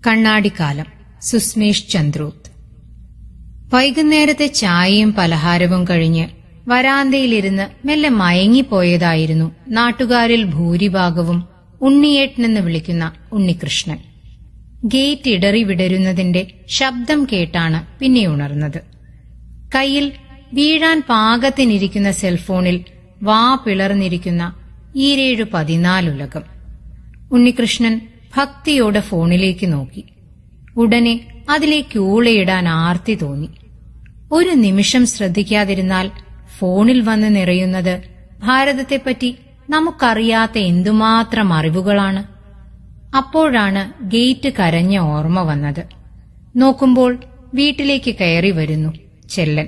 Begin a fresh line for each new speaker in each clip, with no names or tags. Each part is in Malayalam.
കണ്ണാടിക്കാലം സുസ്മേഷ് ചന്ദ്രോത്ത് വൈകുന്നേരത്തെ ചായയും പലഹാരവും കഴിഞ്ഞ് വരാന്തയിലിരുന്ന് മെല്ലെ മയങ്ങിപ്പോയതായിരുന്നു നാട്ടുകാരിൽ ഭൂരിഭാഗവും ഉണ്ണിയേട്ടനെന്ന് വിളിക്കുന്ന ഉണ്ണികൃഷ്ണൻ ഗേറ്റ് ഇടറി വിടരുന്നതിന്റെ ശബ്ദം കേട്ടാണ് പിന്നെ ഉണർന്നത് കയ്യിൽ വീഴാൻ പാകത്തിനിരിക്കുന്ന സെൽഫോണിൽ വാ പിളർന്നിരിക്കുന്ന ഈരേഴു പതിനാലുലകം ഉണ്ണികൃഷ്ണൻ ഭക്തിയോടെ ഫോണിലേക്ക് നോക്കി ഉടനെ അതിലേക്ക് ഊളയിടാൻ ആർത്തി തോന്നി ഒരു നിമിഷം ശ്രദ്ധിക്കാതിരുന്നാൽ ഫോണിൽ വന്ന് നിറയുന്നത് ഭാരതത്തെപ്പറ്റി നമുക്കറിയാത്ത എന്തുമാത്രം അറിവുകളാണ് അപ്പോഴാണ് ഗേറ്റ് കരഞ്ഞ ഓർമ്മ വന്നത് നോക്കുമ്പോൾ വീട്ടിലേക്ക് കയറി വരുന്നു ചെല്ലൻ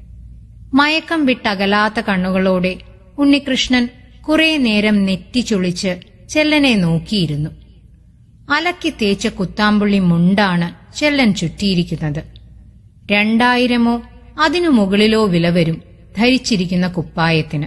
മയക്കം വിട്ടകലാത്ത കണ്ണുകളോടെ ഉണ്ണികൃഷ്ണൻ കുറെ നേരം നെറ്റിച്ചുളിച്ച് ചെല്ലനെ നോക്കിയിരുന്നു അലക്കി തേച്ച കുത്താമ്പുള്ളി മുണ്ടാണ് ചെല്ലൻ ചുറ്റിയിരിക്കുന്നത് രണ്ടായിരമോ അതിനു മുകളിലോ വില വരും ധരിച്ചിരിക്കുന്ന കുപ്പായത്തിന്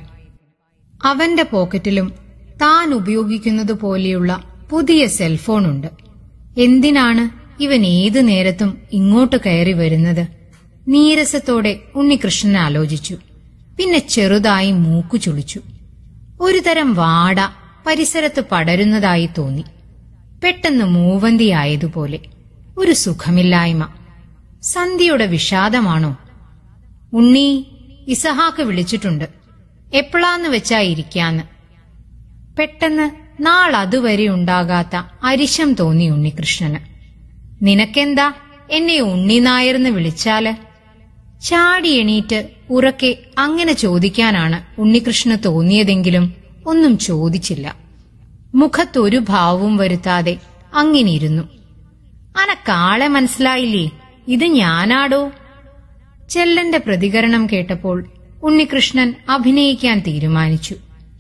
അവന്റെ പോക്കറ്റിലും താൻ ഉപയോഗിക്കുന്നത് പോലെയുള്ള പുതിയ സെൽഫോണുണ്ട് എന്തിനാണ് ഇവൻ ഏതു നേരത്തും ഇങ്ങോട്ട് കയറി വരുന്നത് നീരസത്തോടെ ഉണ്ണികൃഷ്ണൻ ആലോചിച്ചു പിന്നെ ചെറുതായി മൂക്കു ചുളിച്ചു ഒരുതരം വാട പരിസരത്ത് പടരുന്നതായി തോന്നി പെട്ടെന്ന് മൂവന്തിയായതുപോലെ ഒരു സുഖമില്ലായ്മ സന്ധ്യയുടെ വിഷാദമാണോ ഉണ്ണി ഇസഹാക്ക് വിളിച്ചിട്ടുണ്ട് എപ്പോഴാന്ന് വെച്ചാ ഇരിക്കാന്ന് പെട്ടെന്ന് നാളതുവരെ ഉണ്ടാകാത്ത അരിശം തോന്നി ഉണ്ണികൃഷ്ണന് നിനക്കെന്താ എന്നെ ഉണ്ണി നായർന്ന് വിളിച്ചാല് ചാടി എണീറ്റ് ഉറക്കെ അങ്ങനെ ചോദിക്കാനാണ് ഉണ്ണികൃഷ്ണന് തോന്നിയതെങ്കിലും ഒന്നും ചോദിച്ചില്ല മുഖത്തൊരു ഭാവവും വരുത്താതെ അങ്ങിനിരുന്നു അനക്കാളെ മനസ്സിലായില്ലേ ഇത് ഞാനാടോ ചെല്ലന്റെ പ്രതികരണം കേട്ടപ്പോൾ ഉണ്ണികൃഷ്ണൻ അഭിനയിക്കാൻ തീരുമാനിച്ചു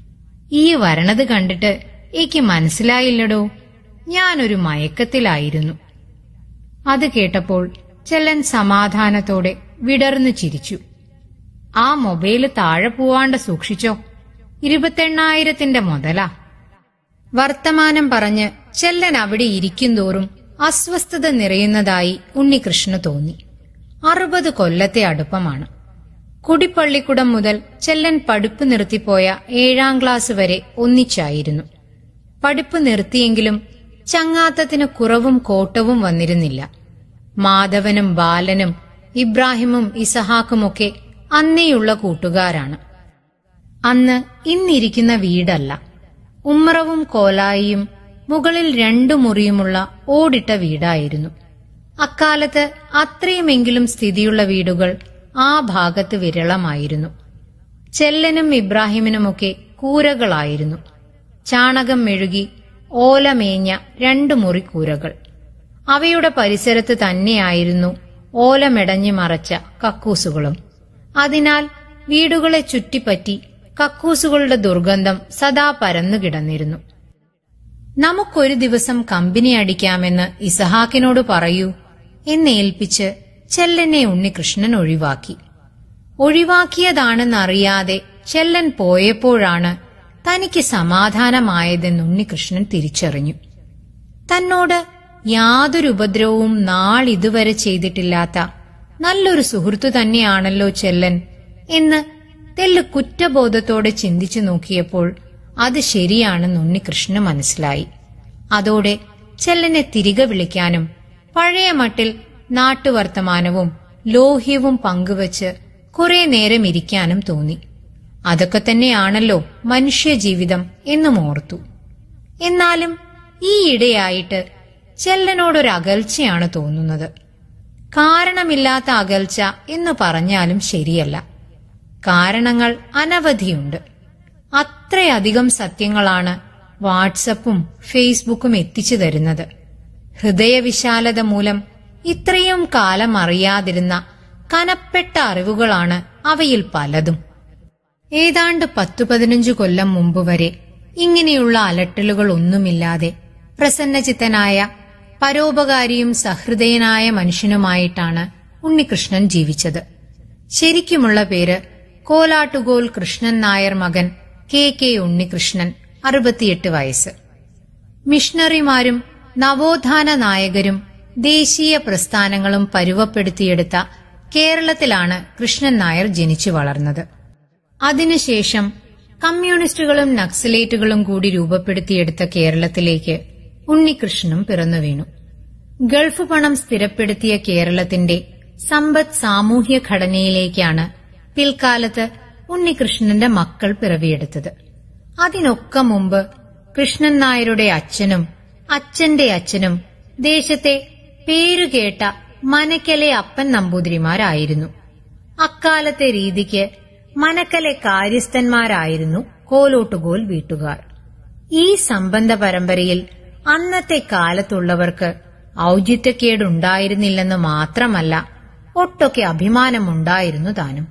ഈ വരണത് കണ്ടിട്ട് എനിക്ക് മനസ്സിലായില്ലടോ ഞാനൊരു മയക്കത്തിലായിരുന്നു അത് കേട്ടപ്പോൾ ചെല്ലൻ സമാധാനത്തോടെ വിടർന്നു ചിരിച്ചു ആ മൊബൈല് താഴെ പോവാണ്ട് സൂക്ഷിച്ചോ ഇരുപത്തെണ്ണായിരത്തിന്റെ മുതലാ വർത്തമാനം പറഞ്ഞ് ചെല്ലൻ അവിടെ ഇരിക്കുന്തോറും അസ്വസ്ഥത നിറയുന്നതായി ഉണ്ണികൃഷ്ണന് തോന്നി അറുപത് കൊല്ലത്തെ അടുപ്പമാണ് കുടിപ്പള്ളിക്കുടം മുതൽ ചെല്ലൻ പഠിപ്പ് നിർത്തിപ്പോയ ഏഴാം ക്ലാസ് വരെ ഒന്നിച്ചായിരുന്നു പഠിപ്പ് നിർത്തിയെങ്കിലും ചങ്ങാത്തത്തിന് കുറവും കോട്ടവും വന്നിരുന്നില്ല മാധവനും ബാലനും ഇബ്രാഹിമും ഇസഹാക്കുമൊക്കെ അന്നേയുള്ള കൂട്ടുകാരാണ് അന്ന് ഇന്നിരിക്കുന്ന വീടല്ല ഉമ്മറവും കോലായിയും മുകളിൽ രണ്ടു മുറിയുമുള്ള ഓടിട്ട വീടായിരുന്നു അക്കാലത്ത് അത്രയുമെങ്കിലും സ്ഥിതിയുള്ള വീടുകൾ ആ ഭാഗത്ത് വിരളമായിരുന്നു ചെല്ലനും ഇബ്രാഹിമിനുമൊക്കെ കൂരകളായിരുന്നു ചാണകം മെഴുകി ഓലമേഞ്ഞ രണ്ടു മുറി കൂരകൾ അവയുടെ പരിസരത്ത് തന്നെയായിരുന്നു ഓലമെടഞ്ഞു മറച്ച കക്കൂസുകളും അതിനാൽ വീടുകളെ ചുറ്റിപ്പറ്റി കക്കൂസുകളുടെ ദുർഗന്ധം സദാ പരന്നു കിടന്നിരുന്നു നമുക്കൊരു ദിവസം കമ്പനി അടിക്കാമെന്ന് ഇസഹാക്കിനോട് പറയൂ എന്നേൽപ്പിച്ച് ചെല്ലനെ ഉണ്ണികൃഷ്ണൻ ഒഴിവാക്കി ഒഴിവാക്കിയതാണെന്നറിയാതെ ചെല്ലൻ പോയപ്പോഴാണ് തനിക്ക് സമാധാനമായതെന്ന് ഉണ്ണികൃഷ്ണൻ തിരിച്ചറിഞ്ഞു തന്നോട് യാതൊരു ഉപദ്രവവും നാളിതുവരെ ചെയ്തിട്ടില്ലാത്ത നല്ലൊരു സുഹൃത്തു തന്നെയാണല്ലോ ചെല്ലൻ എന്ന് തെല്ല് കുറ്റബോധത്തോടെ ചിന്തിച്ചു നോക്കിയപ്പോൾ അത് ശരിയാണെന്ന് ഉണ്ണികൃഷ്ണന് മനസ്സിലായി അതോടെ ചെല്ലനെ തിരികെ വിളിക്കാനും പഴയ മട്ടിൽ നാട്ടുവർത്തമാനവും ലോഹ്യവും പങ്കുവച്ച് കുറെ നേരം ഇരിക്കാനും തോന്നി അതൊക്കെ തന്നെയാണല്ലോ മനുഷ്യജീവിതം എന്നും ഓർത്തു എന്നാലും ഈ ഇടയായിട്ട് ചെല്ലനോടൊരു അകൽച്ചയാണ് തോന്നുന്നത് കാരണമില്ലാത്ത അകൽച്ച എന്ന് പറഞ്ഞാലും ശരിയല്ല കാരണങ്ങൾ അനവധിയുണ്ട് അത്രയധികം സത്യങ്ങളാണ് വാട്സപ്പും ഫേസ്ബുക്കും എത്തിച്ചു തരുന്നത് ഹൃദയവിശാലത മൂലം ഇത്രയും കാലം അറിയാതിരുന്ന കനപ്പെട്ട അറിവുകളാണ് അവയിൽ പലതും ഏതാണ്ട് പത്തു പതിനഞ്ചു കൊല്ലം മുമ്പ് വരെ ഇങ്ങനെയുള്ള അലട്ടലുകൾ ഒന്നുമില്ലാതെ പ്രസന്നചിത്തനായ പരോപകാരിയും സഹൃദയനായ മനുഷ്യനുമായിട്ടാണ് ഉണ്ണികൃഷ്ണൻ ജീവിച്ചത് ശരിക്കുമുള്ള പേര് കോലാട്ടുകോൽ കൃഷ്ണൻ നായർ മകൻ കെ കെ ഉണ്ണികൃഷ്ണൻ അറുപത്തിയെട്ട് വയസ്സ് മിഷണറിമാരും നവോത്ഥാന നായകരും ദേശീയ പ്രസ്ഥാനങ്ങളും പരുവപ്പെടുത്തിയെടുത്ത കേരളത്തിലാണ് കൃഷ്ണൻ നായർ ജനിച്ചു വളർന്നത് അതിനുശേഷം കമ്മ്യൂണിസ്റ്റുകളും നക്സലേറ്റുകളും കൂടി രൂപപ്പെടുത്തിയെടുത്ത കേരളത്തിലേക്ക് ഉണ്ണികൃഷ്ണനും പിറന്നു വീണു ഗൾഫ് പണം സ്ഥിരപ്പെടുത്തിയ കേരളത്തിന്റെ സമ്പദ് സാമൂഹ്യ ഘടനയിലേക്കാണ് പിൽക്കാലത്ത് ഉണ്ണികൃഷ്ണന്റെ മക്കൾ പിറവിയെടുത്തത് അതിനൊക്കെ മുമ്പ് കൃഷ്ണൻ നായരുടെ അച്ഛനും അച്ഛന്റെ അച്ഛനും ദേശത്തെ പേരുകേട്ട മനക്കലെ അപ്പൻ നമ്പൂതിരിമാരായിരുന്നു അക്കാലത്തെ രീതിക്ക് മനക്കലെ കാര്യസ്ഥന്മാരായിരുന്നു കോലോട്ടുകോൽ വീട്ടുകാർ ഈ സംബന്ധ പരമ്പരയിൽ അന്നത്തെ കാലത്തുള്ളവർക്ക് ഔചിത്യക്കേടുണ്ടായിരുന്നില്ലെന്ന് മാത്രമല്ല ഒട്ടൊക്കെ അഭിമാനമുണ്ടായിരുന്നു താനും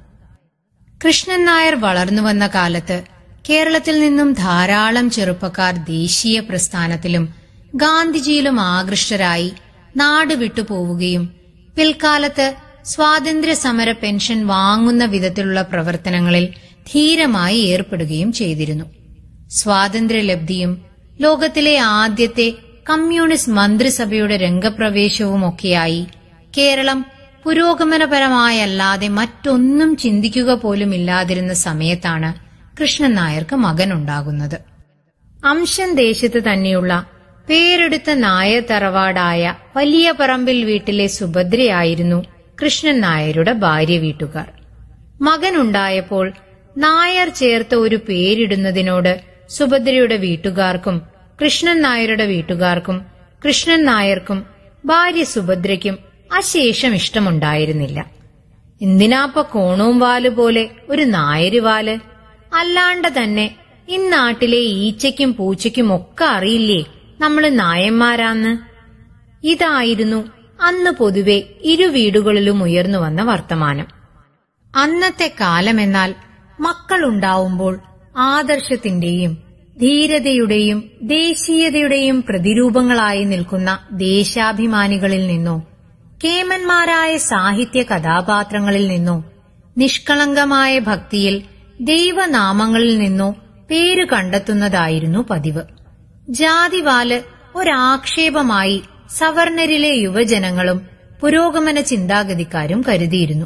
കൃഷ്ണൻ നായർ വളർന്നു വന്ന കാലത്ത് കേരളത്തിൽ നിന്നും ധാരാളം ചെറുപ്പക്കാർ ദേശീയ പ്രസ്ഥാനത്തിലും ഗാന്ധിജിയിലും ആകൃഷ്ടരായി നാട് വിട്ടുപോവുകയും പിൽക്കാലത്ത് സ്വാതന്ത്ര്യ സമര പെൻഷൻ വാങ്ങുന്ന വിധത്തിലുള്ള പ്രവർത്തനങ്ങളിൽ ധീരമായി ഏർപ്പെടുകയും ചെയ്തിരുന്നു സ്വാതന്ത്ര്യലബ്ധിയും ലോകത്തിലെ ആദ്യത്തെ കമ്മ്യൂണിസ്റ്റ് മന്ത്രിസഭയുടെ രംഗപ്രവേശവുമൊക്കെയായി കേരളം പുരോഗമനപരമായല്ലാതെ മറ്റൊന്നും ചിന്തിക്കുക പോലുമില്ലാതിരുന്ന സമയത്താണ് കൃഷ്ണൻ നായർക്ക് മകനുണ്ടാകുന്നത് അംശൻ ദേശത്ത് തന്നെയുള്ള പേരെടുത്ത നായർ തറവാടായ വലിയ പറമ്പിൽ വീട്ടിലെ സുഭദ്രയായിരുന്നു കൃഷ്ണൻ നായരുടെ ഭാര്യ വീട്ടുകാർ മകനുണ്ടായപ്പോൾ നായർ ചേർത്ത ഒരു പേരിടുന്നതിനോട് സുഭദ്രയുടെ വീട്ടുകാർക്കും കൃഷ്ണൻ നായരുടെ വീട്ടുകാർക്കും കൃഷ്ണൻ നായർക്കും ഭാര്യ സുഭദ്രയ്ക്കും അശേഷം ഇഷ്ടമുണ്ടായിരുന്നില്ല എന്തിനാപ്പ കോണവും വാല് പോലെ ഒരു നായര് വാല് അല്ലാണ്ട് തന്നെ ഇന്നാട്ടിലെ ഈച്ചയ്ക്കും പൂച്ചയ്ക്കും ഒക്കെ അറിയില്ലേ നമ്മള് നായന്മാരാന്ന് ഇതായിരുന്നു അന്ന് പൊതുവെ ഇരു വീടുകളിലും ഉയർന്നു വന്ന വർത്തമാനം അന്നത്തെ കാലമെന്നാൽ മക്കളുണ്ടാവുമ്പോൾ ആദർശത്തിന്റെയും ധീരതയുടെയും ദേശീയതയുടെയും പ്രതിരൂപങ്ങളായി നിൽക്കുന്ന ദേശാഭിമാനികളിൽ നിന്നോ കേമന്മാരായ സാഹിത്യ കഥാപാത്രങ്ങളിൽ നിന്നോ നിഷ്കളങ്കമായ ഭക്തിയിൽ ദൈവനാമങ്ങളിൽ നിന്നോ പേര് കണ്ടെത്തുന്നതായിരുന്നു പതിവ് ജാതിവാല് ഒരാക്ഷേപമായി സവർണരിലെ യുവജനങ്ങളും പുരോഗമന ചിന്താഗതിക്കാരും കരുതിയിരുന്നു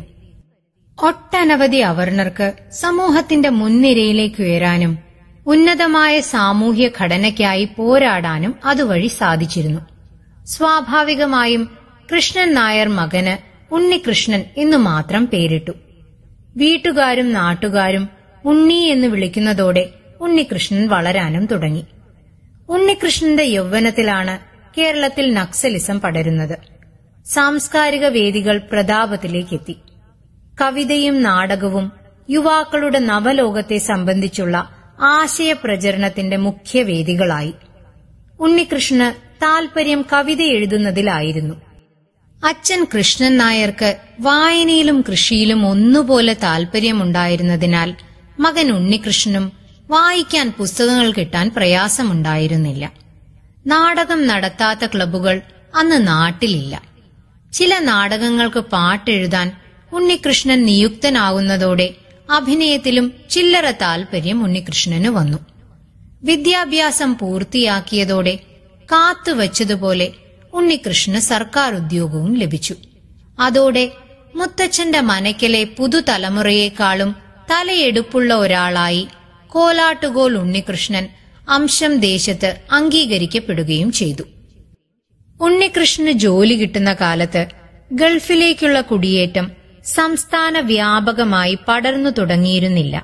ഒട്ടനവധി അവർണർക്ക് സമൂഹത്തിന്റെ മുൻനിരയിലേക്ക് ഉയരാനും ഉന്നതമായ സാമൂഹ്യ ഘടനയ്ക്കായി പോരാടാനും അതുവഴി സാധിച്ചിരുന്നു സ്വാഭാവികമായും കൃഷ്ണൻ നായർ മകന് ഉണ്ണികൃഷ്ണൻ എന്നു മാത്രം പേരിട്ടു വീട്ടുകാരും നാട്ടുകാരും ഉണ്ണി എന്ന് വിളിക്കുന്നതോടെ ഉണ്ണികൃഷ്ണൻ വളരാനും തുടങ്ങി ഉണ്ണികൃഷ്ണന്റെ യൗവനത്തിലാണ് കേരളത്തിൽ നക്സലിസം പടരുന്നത് സാംസ്കാരിക വേദികൾ പ്രതാപത്തിലേക്കെത്തി കവിതയും നാടകവും യുവാക്കളുടെ നവലോകത്തെ സംബന്ധിച്ചുള്ള ആശയപ്രചരണത്തിന്റെ മുഖ്യ വേദികളായി ഉണ്ണികൃഷ്ണന് താൽപര്യം കവിത എഴുതുന്നതിലായിരുന്നു അച്ഛൻ കൃഷ്ണൻ നായർക്ക് വായനയിലും കൃഷിയിലും ഒന്നുപോലെ താൽപര്യമുണ്ടായിരുന്നതിനാൽ മകൻ ഉണ്ണികൃഷ്ണനും വായിക്കാൻ പുസ്തകങ്ങൾ കിട്ടാൻ പ്രയാസമുണ്ടായിരുന്നില്ല നാടകം നടത്താത്ത ക്ലബ്ബുകൾ അന്ന് നാട്ടിലില്ല ചില നാടകങ്ങൾക്ക് പാട്ടെഴുതാൻ ഉണ്ണികൃഷ്ണൻ നിയുക്തനാകുന്നതോടെ അഭിനയത്തിലും ചില്ലറ താൽപര്യം ഉണ്ണികൃഷ്ണന് വന്നു വിദ്യാഭ്യാസം പൂർത്തിയാക്കിയതോടെ കാത്തുവച്ചതുപോലെ ഉണ്ണികൃഷ്ണന് സർക്കാർ ഉദ്യോഗവും ലഭിച്ചു അതോടെ മുത്തച്ഛന്റെ മനയ്ക്കലെ പുതുതലമുറയേക്കാളും തലയെടുപ്പുള്ള ഒരാളായി കോലാട്ടുകോൽ ഉണ്ണികൃഷ്ണൻ അംശം ദേശത്ത് അംഗീകരിക്കപ്പെടുകയും ചെയ്തു ഉണ്ണികൃഷ്ണന് ജോലി കിട്ടുന്ന കാലത്ത് ഗൾഫിലേക്കുള്ള കുടിയേറ്റം സംസ്ഥാന വ്യാപകമായി പടർന്നു തുടങ്ങിയിരുന്നില്ല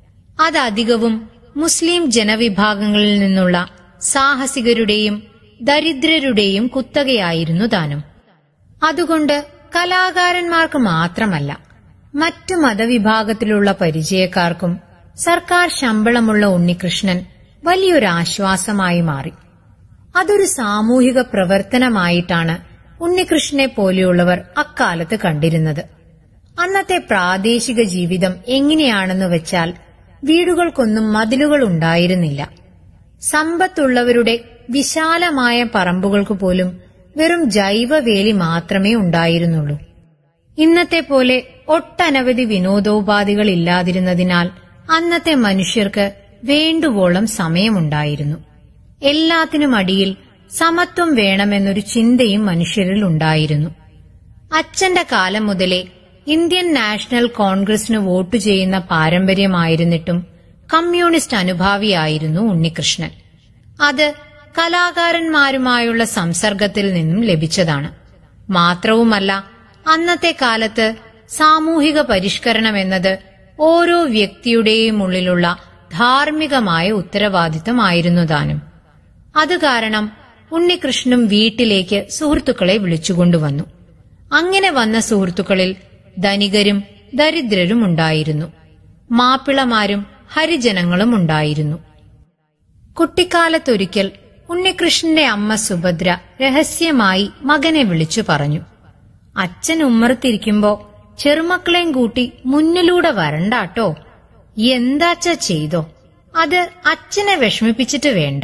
അതധികവും മുസ്ലിം ജനവിഭാഗങ്ങളിൽ നിന്നുള്ള സാഹസികരുടെയും ദരിദ്രരുടെയും കുത്തകയായിരുന്നു താനും അതുകൊണ്ട് കലാകാരന്മാർക്ക് മാത്രമല്ല മറ്റു മതവിഭാഗത്തിലുള്ള പരിചയക്കാർക്കും സർക്കാർ ശമ്പളമുള്ള ഉണ്ണികൃഷ്ണൻ വലിയൊരു ആശ്വാസമായി മാറി അതൊരു സാമൂഹിക പ്രവർത്തനമായിട്ടാണ് ഉണ്ണികൃഷ്ണനെ പോലെയുള്ളവർ അക്കാലത്ത് കണ്ടിരുന്നത് അന്നത്തെ പ്രാദേശിക ജീവിതം എങ്ങനെയാണെന്ന് വെച്ചാൽ വീടുകൾക്കൊന്നും മതിലുകൾ ഉണ്ടായിരുന്നില്ല സമ്പത്തുള്ളവരുടെ വിശാലമായ പറമ്പുകൾക്ക് പോലും വെറും ജൈവവേലി മാത്രമേ ഉണ്ടായിരുന്നുള്ളൂ ഇന്നത്തെ പോലെ ഒട്ടനവധി വിനോദോപാധികൾ ഇല്ലാതിരുന്നതിനാൽ അന്നത്തെ മനുഷ്യർക്ക് വേണ്ടുവോളം സമയമുണ്ടായിരുന്നു എല്ലാത്തിനും അടിയിൽ സമത്വം വേണമെന്നൊരു ചിന്തയും മനുഷ്യരിൽ ഉണ്ടായിരുന്നു അച്ഛന്റെ കാലം മുതലേ ഇന്ത്യൻ നാഷണൽ കോൺഗ്രസിന് വോട്ട് ചെയ്യുന്ന പാരമ്പര്യമായിരുന്നിട്ടും കമ്മ്യൂണിസ്റ്റ് അനുഭാവിയായിരുന്നു ഉണ്ണികൃഷ്ണൻ അത് കലാകാരന്മാരുമായുള്ള സംസർഗത്തിൽ നിന്നും ലഭിച്ചതാണ് മാത്രവുമല്ല അന്നത്തെ കാലത്ത് സാമൂഹിക പരിഷ്കരണം എന്നത് ഓരോ വ്യക്തിയുടെയും ഉള്ളിലുള്ള ധാർമ്മികമായ ഉത്തരവാദിത്തമായിരുന്നു താനും അത് കാരണം ഉണ്ണികൃഷ്ണനും വീട്ടിലേക്ക് സുഹൃത്തുക്കളെ വിളിച്ചുകൊണ്ടുവന്നു അങ്ങനെ വന്ന സുഹൃത്തുക്കളിൽ ധനികരും ദരിദ്രരും ഉണ്ടായിരുന്നു മാപ്പിളമാരും ഹരിജനങ്ങളും ഉണ്ടായിരുന്നു കുട്ടിക്കാലത്തൊരിക്കൽ ഉണ്ണികൃഷ്ണന്റെ അമ്മ സുഭദ്ര രഹസ്യമായി മകനെ വിളിച്ചു പറഞ്ഞു അച്ഛൻ ഉമ്മറത്തിരിക്കുമ്പോ ചെറുമക്കളെയും കൂട്ടി മുന്നിലൂടെ വരണ്ടാട്ടോ എന്താച്ച ചെയ്തോ അത് അച്ഛനെ വിഷമിപ്പിച്ചിട്ട് വേണ്ട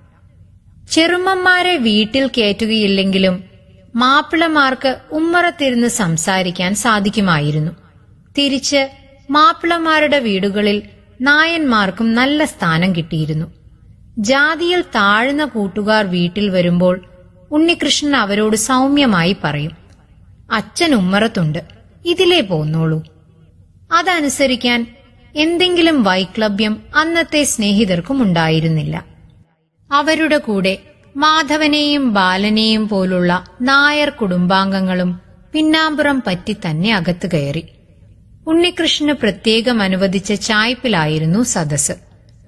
ചെറുമ്മമാരെ വീട്ടിൽ കയറ്റുകയില്ലെങ്കിലും മാപ്പിളമാർക്ക് ഉമ്മറത്തിരുന്ന് സംസാരിക്കാൻ സാധിക്കുമായിരുന്നു തിരിച്ച് മാപ്പിളമാരുടെ വീടുകളിൽ നായന്മാർക്കും നല്ല സ്ഥാനം കിട്ടിയിരുന്നു ജാതിയിൽ താഴ്ന്ന കൂട്ടുകാർ വീട്ടിൽ വരുമ്പോൾ ഉണ്ണികൃഷ്ണൻ അവരോട് സൗമ്യമായി പറയും അച്ഛൻ ഉമ്മറത്തുണ്ട് ഇതിലേ പോന്നോളൂ അതനുസരിക്കാൻ എന്തെങ്കിലും വൈക്ലഭ്യം അന്നത്തെ സ്നേഹിതർക്കും ഉണ്ടായിരുന്നില്ല അവരുടെ കൂടെ മാധവനെയും ബാലനെയും പോലുള്ള നായർ കുടുംബാംഗങ്ങളും പിന്നാമ്പുറം പറ്റി തന്നെ അകത്ത് കയറി ഉണ്ണികൃഷ്ണന് പ്രത്യേകം അനുവദിച്ച ചായ്പിലായിരുന്നു സദസ്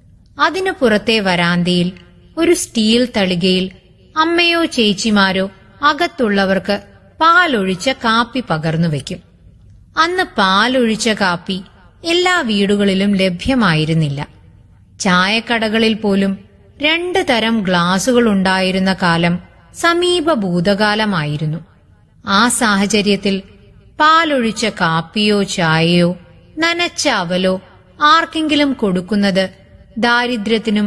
അതിനു പുറത്തെ വരാന്തയിൽ ഒരു സ്റ്റീൽ തളികയിൽ അമ്മയോ ചേച്ചിമാരോ അകത്തുള്ളവർക്ക് പാലൊഴിച്ച കാപ്പി പകർന്നു വെക്കും അന്ന് പാലൊഴിച്ച കാപ്പി എല്ലാ വീടുകളിലും ലഭ്യമായിരുന്നില്ല ചായക്കടകളിൽ പോലും രണ്ട് തരം ഗ്ലാസുകൾ ഉണ്ടായിരുന്ന കാലം സമീപ ഭൂതകാലമായിരുന്നു ആ സാഹചര്യത്തിൽ പാലൊഴിച്ച കാപ്പിയോ ചായയോ നനച്ച അവലോ ആർക്കെങ്കിലും കൊടുക്കുന്നത് ദാരിദ്ര്യത്തിനും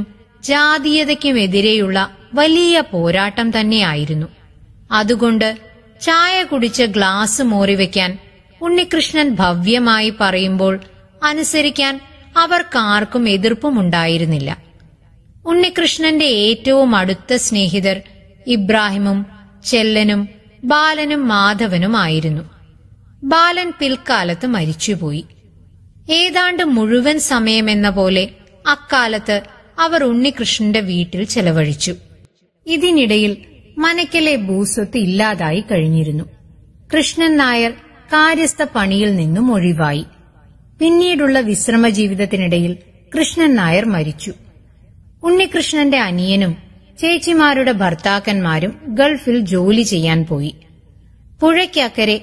ജാതീയതയ്ക്കുമെതിരെയുള്ള വലിയ പോരാട്ടം തന്നെയായിരുന്നു അതുകൊണ്ട് ചായ കുടിച്ച ഗ്ലാസ് മോറിവെക്കാൻ ഉണ്ണികൃഷ്ണൻ ഭവ്യമായി പറയുമ്പോൾ അനുസരിക്കാൻ അവർക്കാർക്കും എതിർപ്പുമുണ്ടായിരുന്നില്ല ഉണ്ണികൃഷ്ണന്റെ ഏറ്റവും അടുത്ത സ്നേഹിതർ ഇബ്രാഹിമും ചെല്ലനും ബാലനും മാധവനുമായിരുന്നു ബാലൻ പിൽക്കാലത്ത് മരിച്ചുപോയി ഏതാണ്ട് മുഴുവൻ സമയമെന്ന പോലെ അക്കാലത്ത് അവർ ഉണ്ണികൃഷ്ണന്റെ വീട്ടിൽ ചെലവഴിച്ചു ഇതിനിടയിൽ മനക്കലെ ഭൂസ്വത്ത് ഇല്ലാതായി കഴിഞ്ഞിരുന്നു കൃഷ്ണൻ നായർ കാര്യസ്ഥ പണിയിൽ നിന്നും ഒഴിവായി പിന്നീടുള്ള വിശ്രമ ജീവിതത്തിനിടയിൽ കൃഷ്ണൻ നായർ മരിച്ചു ഉണ്ണികൃഷ്ണന്റെ അനിയനും ചേച്ചിമാരുടെ ഭർത്താക്കന്മാരും ഗൾഫിൽ ജോലി ചെയ്യാൻ പോയി പുഴയ്ക്കക്കരെ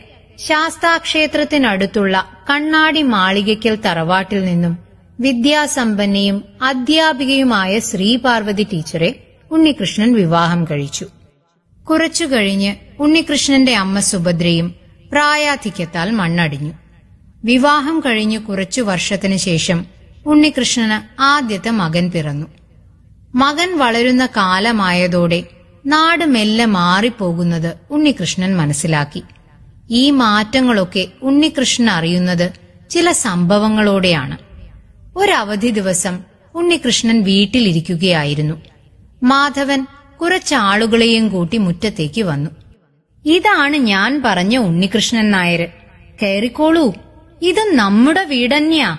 ശാസ്താക്ഷേത്രത്തിനടുത്തുള്ള കണ്ണാടി മാളികയ്ക്കൽ തറവാട്ടിൽ നിന്നും വിദ്യാസമ്പന്നയും അധ്യാപികയുമായ ശ്രീപാർവതി ടീച്ചറെ ഉണ്ണികൃഷ്ണൻ വിവാഹം കഴിച്ചു കുറച്ചു കഴിഞ്ഞ് ഉണ്ണികൃഷ്ണന്റെ അമ്മ സുഭദ്രയും പ്രായാധിക്യത്താൽ മണ്ണടിഞ്ഞു വിവാഹം കഴിഞ്ഞു കുറച്ചു വർഷത്തിനു ശേഷം ഉണ്ണികൃഷ്ണന് ആദ്യത്തെ മകൻ പിറന്നു മകൻ വളരുന്ന കാലമായതോടെ നാട് മെല്ലെ മാറിപ്പോകുന്നത് ഉണ്ണികൃഷ്ണൻ മനസ്സിലാക്കി ഈ മാറ്റങ്ങളൊക്കെ ഉണ്ണികൃഷ്ണൻ അറിയുന്നത് ചില സംഭവങ്ങളോടെയാണ് ഒരവധി ദിവസം ഉണ്ണികൃഷ്ണൻ വീട്ടിലിരിക്കുകയായിരുന്നു മാധവൻ കുറച്ചാളുകളെയും കൂട്ടി മുറ്റത്തേക്ക് വന്നു ഇതാണ് ഞാൻ പറഞ്ഞ ഉണ്ണികൃഷ്ണൻ നായർ കയറിക്കോളൂ ഇത് നമ്മുടെ വീടന്നെയാ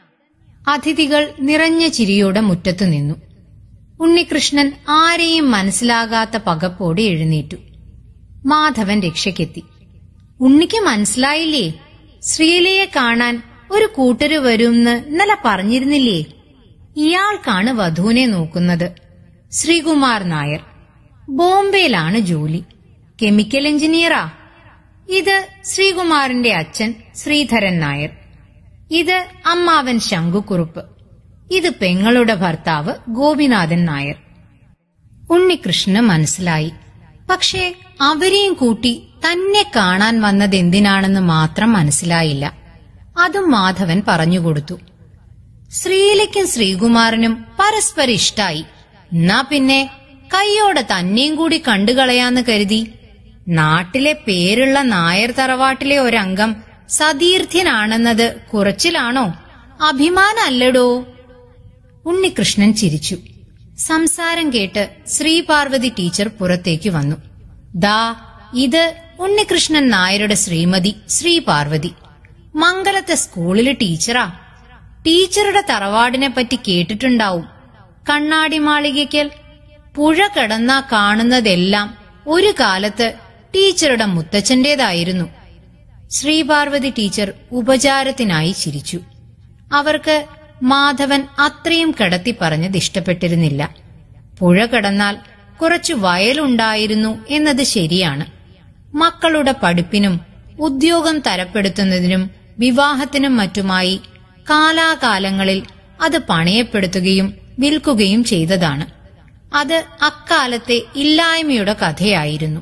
അതിഥികൾ നിറഞ്ഞ ചിരിയോടെ മുറ്റത്തു നിന്നു ഉണ്ണികൃഷ്ണൻ ആരെയും മനസ്സിലാകാത്ത പകപ്പോടെ എഴുന്നേറ്റു മാധവൻ രക്ഷയ്ക്കെത്തി ഉണ്ണിക്ക് മനസ്സിലായില്ലേ ശ്രീലയെ കാണാൻ ഒരു കൂട്ടര് വരുമെന്ന് ഇന്നലെ പറഞ്ഞിരുന്നില്ലേ ഇയാൾക്കാണ് വധുവിനെ നോക്കുന്നത് ശ്രീകുമാർ നായർ ബോംബെയിലാണ് ജോലി കെമിക്കൽ എഞ്ചിനീയറാ ഇത് ശ്രീകുമാറിന്റെ അച്ഛൻ ശ്രീധരൻ നായർ ഇത് അമ്മാവൻ ശങ്കുക്കുറുപ്പ് ഇത് പെങ്ങളുടെ ഭർത്താവ് ഗോപിനാഥൻ നായർ ഉണ്ണികൃഷ്ണന് മനസ്സിലായി പക്ഷേ അവരെയും കൂട്ടി തന്നെ കാണാൻ വന്നത് എന്തിനാണെന്ന് മാത്രം മനസ്സിലായില്ല അതും മാധവൻ പറഞ്ഞുകൊടുത്തു ശ്രീലയ്ക്കും ശ്രീകുമാരനും പരസ്പരം ഇഷ്ടായി എന്നാ പിന്നെ കൈയോടെ തന്നെയും കൂടി കണ്ടുകളയാന്ന് കരുതി നാട്ടിലെ പേരുള്ള നായർ തറവാട്ടിലെ ഒരംഗം സതീർത്ഥ്യനാണെന്നത് കുറച്ചിലാണോ അഭിമാനല്ലടോ ഉണ്ണികൃഷ്ണൻ ചിരിച്ചു സംസാരം കേട്ട് ശ്രീപാർവതി ടീച്ചർ പുറത്തേക്ക് വന്നു ദാ ഇത് ഉണ്ണികൃഷ്ണൻ നായരുടെ ശ്രീമതി ശ്രീപാർവതി മംഗലത്തെ സ്കൂളിലെ ടീച്ചറാ ടീച്ചറുടെ തറവാടിനെ പറ്റി കേട്ടിട്ടുണ്ടാവും കണ്ണാടി മാളികയ്ക്കൽ പുഴ കടന്നാ കാണുന്നതെല്ലാം ഒരു കാലത്ത് ടീച്ചറുടെ മുത്തച്ഛന്റേതായിരുന്നു ശ്രീപാർവതി ടീച്ചർ ഉപചാരത്തിനായി ചിരിച്ചു അവർക്ക് മാധവൻ അത്രയും കിടത്തി പറഞ്ഞത് ഇഷ്ടപ്പെട്ടിരുന്നില്ല പുഴ കടന്നാൽ കുറച്ചു വയലുണ്ടായിരുന്നു എന്നത് ശരിയാണ് മക്കളുടെ പഠിപ്പിനും ഉദ്യോഗം തരപ്പെടുത്തുന്നതിനും വിവാഹത്തിനും മറ്റുമായി കാലാകാലങ്ങളിൽ അത് പണയപ്പെടുത്തുകയും വിൽക്കുകയും ചെയ്തതാണ് അത് അക്കാലത്തെ ഇല്ലായ്മയുടെ കഥയായിരുന്നു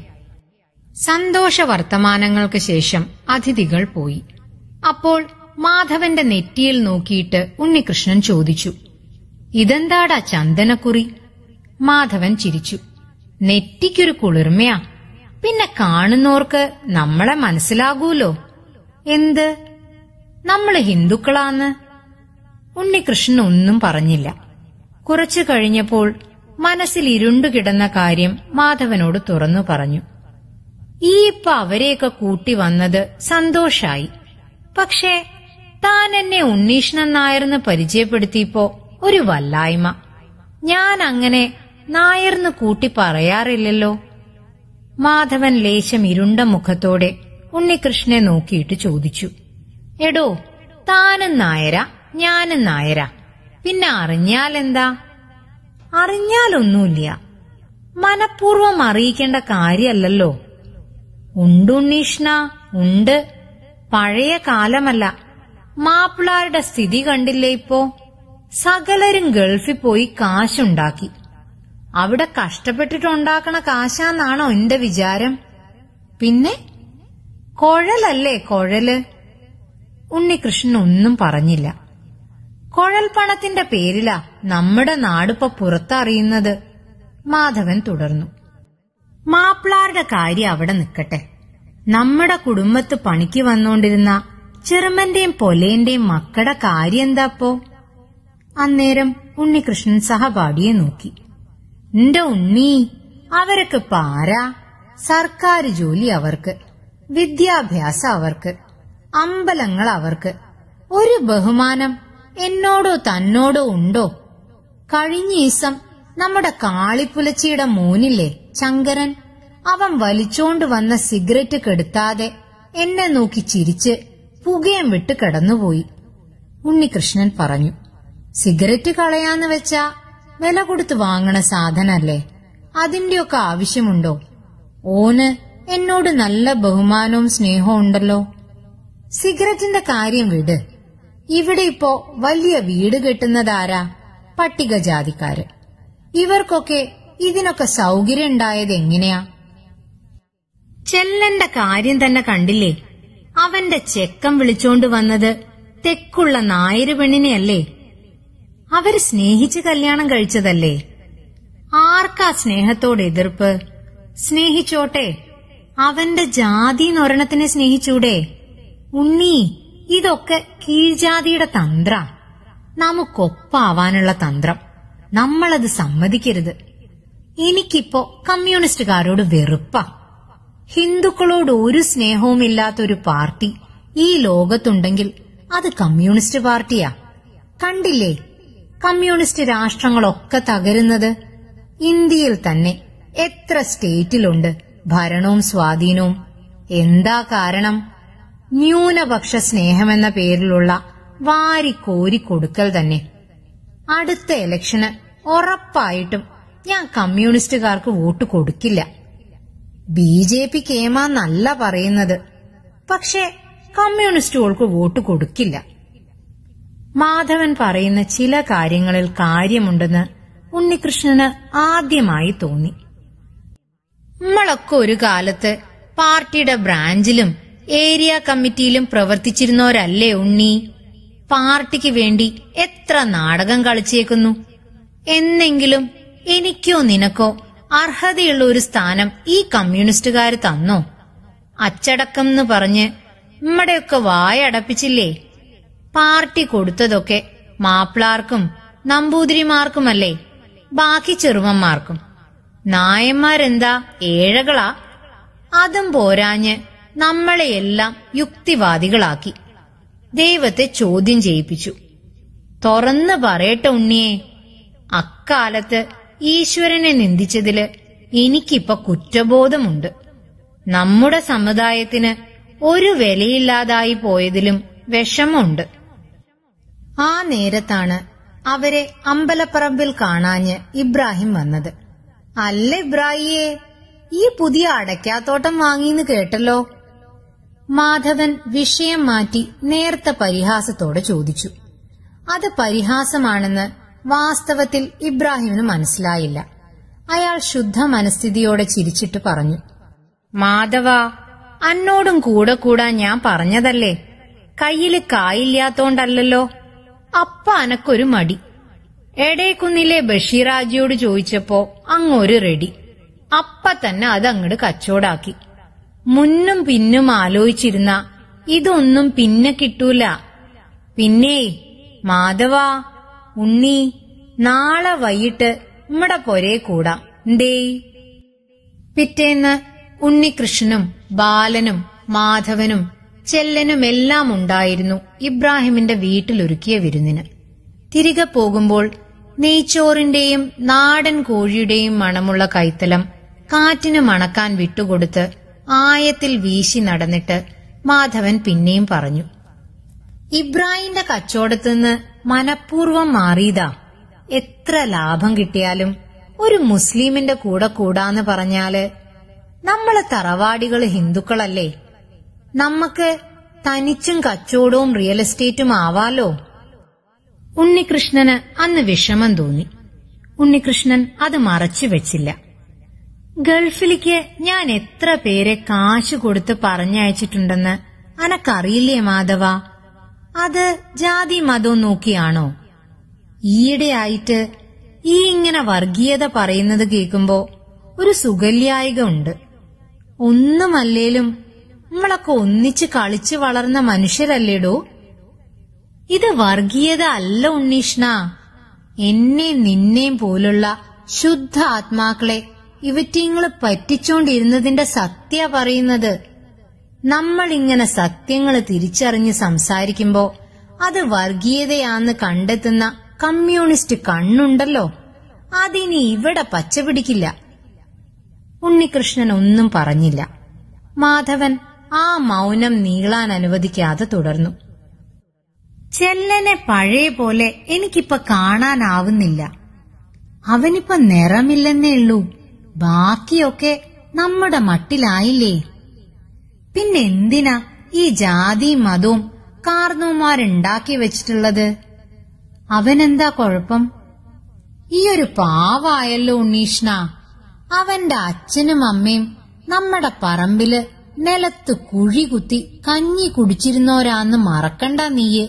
സന്തോഷ വർത്തമാനങ്ങൾക്ക് ശേഷം അതിഥികൾ പോയി അപ്പോൾ മാധവന്റെ നെറ്റിയിൽ നോക്കിയിട്ട് ഉണ്ണികൃഷ്ണൻ ചോദിച്ചു ഇതെന്താടാ ചന്ദനക്കുറി മാധവൻ ചിരിച്ചു നെറ്റിക്കൊരു കുളിർമയാ പിന്നെ കാണുന്നോർക്ക് നമ്മളെ മനസ്സിലാകൂലോ എന്ത് നമ്മള് ഹിന്ദുക്കളാന്ന് ഉണ്ണികൃഷ്ണൻ ഒന്നും പറഞ്ഞില്ല കുറച്ചു കഴിഞ്ഞപ്പോൾ മനസ്സിൽ ഇരുണ്ടുകിടന്ന കാര്യം മാധവനോട് തുറന്നു പറഞ്ഞു ഈ ഇപ്പൊ അവരെയൊക്കെ കൂട്ടി വന്നത് സന്തോഷായി പക്ഷേ താൻ എന്നെ ഉണ്ണീഷ്ണൻ നായർന്ന് പരിചയപ്പെടുത്തിയപ്പോ ഒരു വല്ലായ്മ ഞാൻ അങ്ങനെ നായർന്ന് കൂട്ടി പറയാറില്ലല്ലോ മാധവൻ ലേശം ഇരുണ്ട മുഖത്തോടെ ഉണ്ണികൃഷ്ണനെ നോക്കിയിട്ട് ചോദിച്ചു എടോ താനും നായരാ ഞാനും നായരാ പിന്നെ അറിഞ്ഞാലെന്താ അറിഞ്ഞാലൊന്നുമില്ല മനഃപൂർവ്വം അറിയിക്കേണ്ട കാര്യമല്ലല്ലോ ഉണ്ടുണ്ണീഷ്ണ ഉണ്ട് പഴയ കാലമല്ല മാപ്പിളാരുടെ സ്ഥിതി കണ്ടില്ലേ ഇപ്പോ സകലരും ഗൾഫിൽ പോയി കാശുണ്ടാക്കി അവിടെ കഷ്ടപ്പെട്ടിട്ടുണ്ടാക്കണ കാശാന്നാണോ എന്റെ വിചാരം പിന്നെ കുഴലല്ലേ കുഴല് ഉണ്ണികൃഷ്ണൻ ഒന്നും പറഞ്ഞില്ല കുഴൽ പണത്തിന്റെ പേരിലാ നമ്മുടെ നാടിപ്പോ പുറത്തറിയുന്നത് മാധവൻ തുടർന്നു മാപ്പിളാരുടെ കാര്യം അവിടെ നിൽക്കട്ടെ നമ്മുടെ കുടുംബത്ത് പണിക്ക് വന്നോണ്ടിരുന്ന ചെറുമന്റെയും പൊലേന്റെയും മക്കളുടെ കാര്യം എന്താപ്പോ അന്നേരം ഉണ്ണികൃഷ്ണൻ സഹപാഠിയെ നോക്കി എന്റെ ഉണ്ണി അവരൊക്കെ പാരാ സർക്കാർ ജോലി അവർക്ക് വിദ്യാഭ്യാസം അവർക്ക് അമ്പലങ്ങൾ അവർക്ക് ഒരു ബഹുമാനം എന്നോടോ തന്നോടോ ഉണ്ടോ കഴിഞ്ഞ ദിവസം നമ്മുടെ കാളിപ്പുലച്ചിയുടെ മോനില്ലേ ശങ്കരൻ അവൻ വലിച്ചോണ്ട് വന്ന സിഗരറ്റ് കെടുത്താതെ എന്നെ നോക്കി ചിരിച്ച് പുകയം വിട്ട് കിടന്നുപോയി ഉണ്ണികൃഷ്ണൻ പറഞ്ഞു സിഗരറ്റ് കളയാന്ന് വെച്ചാ വില കൊടുത്ത് വാങ്ങണ സാധനല്ലേ അതിന്റെയൊക്കെ ആവശ്യമുണ്ടോ ഓന് എന്നോട് നല്ല ബഹുമാനവും സ്നേഹവും ഉണ്ടല്ലോ സിഗരറ്റിന്റെ കാര്യം വിട് ഇവിടെ ഇപ്പോ വലിയ വീട് കെട്ടുന്നതാരാ പട്ടികജാതിക്കാര് ഇവർക്കൊക്കെ ഇതിനൊക്കെ സൗകര്യം ഉണ്ടായത് എങ്ങനെയാ ചെല്ലന്റെ കാര്യം തന്നെ കണ്ടില്ലേ അവന്റെ ചെക്കം വിളിച്ചോണ്ട് വന്നത് തെക്കുള്ള നായര് പെണ്ണിനെയല്ലേ അവര് സ്നേഹിച്ച് കല്യാണം കഴിച്ചതല്ലേ ആർക്കാ സ്നേഹത്തോട് എതിർപ്പ് സ്നേഹിച്ചോട്ടെ അവന്റെ ജാതി നൊരണത്തിനെ സ്നേഹിച്ചൂടെ ഉണ്ണി ഇതൊക്കെ കീഴ്ജാതിയുടെ തന്ത്ര നമുക്കൊപ്പാവാനുള്ള തന്ത്രം നമ്മളത് സമ്മതിക്കരുത് എനിക്കിപ്പോ കമ്മ്യൂണിസ്റ്റുകാരോട് വെറുപ്പാ ഹിന്ദുക്കളോട് ഒരു സ്നേഹവുമില്ലാത്തൊരു പാർട്ടി ഈ ലോകത്തുണ്ടെങ്കിൽ അത് കമ്മ്യൂണിസ്റ്റ് പാർട്ടിയാ കണ്ടില്ലേ കമ്മ്യൂണിസ്റ്റ് രാഷ്ട്രങ്ങളൊക്കെ തകരുന്നത് ഇന്ത്യയിൽ തന്നെ എത്ര സ്റ്റേറ്റിലുണ്ട് ഭരണവും സ്വാധീനവും എന്താ കാരണം ന്യൂനപക്ഷ സ്നേഹമെന്ന പേരിലുള്ള വാരിക്കോരി കൊടുക്കൽ തന്നെ അടുത്ത ഇലക്ഷന് ഉറപ്പായിട്ടും ഞാൻ കമ്മ്യൂണിസ്റ്റുകാർക്ക് വോട്ട് കൊടുക്കില്ല ബി ജെ പി കേമാന്നല്ല പറയുന്നത് പക്ഷെ കമ്മ്യൂണിസ്റ്റുകൾക്ക് വോട്ട് കൊടുക്കില്ല മാധവൻ പറയുന്ന ചില കാര്യങ്ങളിൽ കാര്യമുണ്ടെന്ന് ഉണ്ണികൃഷ്ണന് ആദ്യമായി തോന്നി നമ്മളൊക്കെ ഒരു കാലത്ത് പാർട്ടിയുടെ ബ്രാഞ്ചിലും ഏരിയ കമ്മിറ്റിയിലും പ്രവർത്തിച്ചിരുന്നവരല്ലേ ഉണ്ണി പാർട്ടിക്ക് വേണ്ടി എത്ര നാടകം കളിച്ചേക്കുന്നു എന്നെങ്കിലും എനിക്കോ നിനക്കോ അർഹതയുള്ള ഒരു സ്ഥാനം ഈ കമ്മ്യൂണിസ്റ്റുകാര് തന്നോ അച്ചടക്കം എന്ന് പറഞ്ഞ് നമ്മുടെയൊക്കെ വായ അടപ്പിച്ചില്ലേ പാർട്ടി കൊടുത്തതൊക്കെ മാപ്പിളാർക്കും നമ്പൂതിരിമാർക്കുമല്ലേ ബാക്കി ചെറുമന്മാർക്കും നായന്മാരെന്താ ഏഴകളാ അതും പോരാഞ്ഞ് നമ്മളെയെല്ലാം യുക്തിവാദികളാക്കി ദൈവത്തെ ചോദ്യം ചെയ്യിപ്പിച്ചു തുറന്നു പറയട്ടെ ഉണ്ണിയെ അക്കാലത്ത് ഈശ്വരനെ നിന്ദിച്ചതില് എനിക്കിപ്പൊ കുറ്റബോധമുണ്ട് നമ്മുടെ സമുദായത്തിന് ഒരു വിലയില്ലാതായി പോയതിലും വിഷമമുണ്ട് ആ നേരത്താണ് അവരെ അമ്പലപ്പറമ്പിൽ കാണാഞ്ഞ് ഇബ്രാഹിം വന്നത് അല്ല ഇബ്രാഹിയെ ഈ പുതിയ അടയ്ക്കാത്തോട്ടം വാങ്ങിന്ന് കേട്ടല്ലോ മാധവൻ വിഷയം മാറ്റി നേർത്ത പരിഹാസത്തോടെ ചോദിച്ചു അത് പരിഹാസമാണെന്ന് വാസ്തവത്തിൽ ഇബ്രാഹിമിന് മനസ്സിലായില്ല അയാൾ ശുദ്ധ മനസ്ഥിതിയോടെ ചിരിച്ചിട്ട് പറഞ്ഞു മാധവ അന്നോടും കൂടെ കൂടാൻ ഞാൻ പറഞ്ഞതല്ലേ കയ്യില് കായില്ലാത്തോണ്ടല്ലോ അപ്പ അനക്കൊരു മടി എടേക്കുന്നിലെ ബഷീറാജിയോട് ചോദിച്ചപ്പോ അങ്ങൊരു റെഡി അപ്പ തന്നെ അതങ്ങട് കച്ചോടാക്കി മുന്നും പിന്നും ആലോചിച്ചിരുന്ന ഇതൊന്നും പിന്നെ കിട്ടൂല പിന്നെ മാധവ ഉണ്ണി നാളെ വൈകിട്ട് നമ്മടെ പൊരേ കൂടാം എന്തേ പിറ്റേന്ന് ഉണ്ണികൃഷ്ണനും ബാലനും മാധവനും ചെല്ലനുമെല്ലാം ഉണ്ടായിരുന്നു ഇബ്രാഹിമിന്റെ വീട്ടിലൊരുക്കിയ വിരുന്നിന് തിരികെ പോകുമ്പോൾ നെയ്ച്ചോറിന്റെയും നാടൻ കോഴിയുടെയും മണമുള്ള കൈത്തലം കാറ്റിന് മണക്കാൻ വിട്ടുകൊടുത്ത് ആയത്തിൽ വീശി നടന്നിട്ട് മാധവൻ പിന്നെയും പറഞ്ഞു ഇബ്രാഹിമിന്റെ കച്ചവടത്തുനിന്ന് മനഃപൂർവ്വം മാറിയതാ എത്ര ലാഭം കിട്ടിയാലും ഒരു മുസ്ലിമിന്റെ കൂടെ കൂടാന്ന് പറഞ്ഞാല് നമ്മള് തറവാടികള് ഹിന്ദുക്കളല്ലേ നമ്മക്ക് തനിച്ചും കച്ചവടവും റിയൽ എസ്റ്റേറ്റും ആവാലോ ഉണ്ണികൃഷ്ണന് അന്ന് വിഷമം തോന്നി ഉണ്ണികൃഷ്ണൻ അത് മറച്ചു വെച്ചില്ല ഗൾഫിലേക്ക് ഞാൻ എത്ര പേരെ കാശ് കൊടുത്ത് പറഞ്ഞയച്ചിട്ടുണ്ടെന്ന് അനക്കറിയില്ലേ മാധവ അത് ജാതി മതവും നോക്കിയാണോ ഈയിടെയായിട്ട് ഈ ഇങ്ങനെ വർഗീയത പറയുന്നത് കേൾക്കുമ്പോ ഒരു സുഖല്യായിക ഉണ്ട് ഒന്നുമല്ലേലും നമ്മളൊക്കെ ഒന്നിച്ച് കളിച്ചു വളർന്ന മനുഷ്യരല്ലേടോ ഇത് വർഗീയത അല്ല ഉണ്ണീഷ്ണ എന്നെ നിന്നെയും പോലുള്ള ശുദ്ധ ആത്മാക്കളെ ഇവറ്റിങ്ങള് പറ്റിച്ചോണ്ടിരുന്നതിന്റെ സത്യ പറയുന്നത് നമ്മൾ ഇങ്ങനെ സത്യങ്ങൾ തിരിച്ചറിഞ്ഞ് സംസാരിക്കുമ്പോ അത് വർഗീയതയാന്ന് കണ്ടെത്തുന്ന കമ്മ്യൂണിസ്റ്റ് കണ്ണുണ്ടല്ലോ അതിനി ഇവിടെ പച്ചപിടിക്കില്ല ഉണ്ണികൃഷ്ണൻ ഒന്നും പറഞ്ഞില്ല മാധവൻ ആ മൗനം നീളാൻ അനുവദിക്കാതെ തുടർന്നു ചെല്ലനെ പഴയ പോലെ എനിക്കിപ്പൊ കാണാനാവുന്നില്ല അവനിപ്പൊ നിറമില്ലെന്നേ ഉള്ളൂ ബാക്കിയൊക്കെ നമ്മുടെ മട്ടിലായില്ലേ പിന്നെന്തിനാ ഈ ജാതിയും മതവും കാർന്നോമാരുണ്ടാക്കി വെച്ചിട്ടുള്ളത് അവനെന്താ കുഴപ്പം ഈ ഒരു പാവായല്ലോ ഉണ്ണീഷ്ണ അവന്റെ അച്ഛനും അമ്മയും നമ്മുടെ പറമ്പില് നിലത്ത് കുഴി കുത്തി കഞ്ഞി കുടിച്ചിരുന്നോരാന്ന് മറക്കണ്ട നീയെ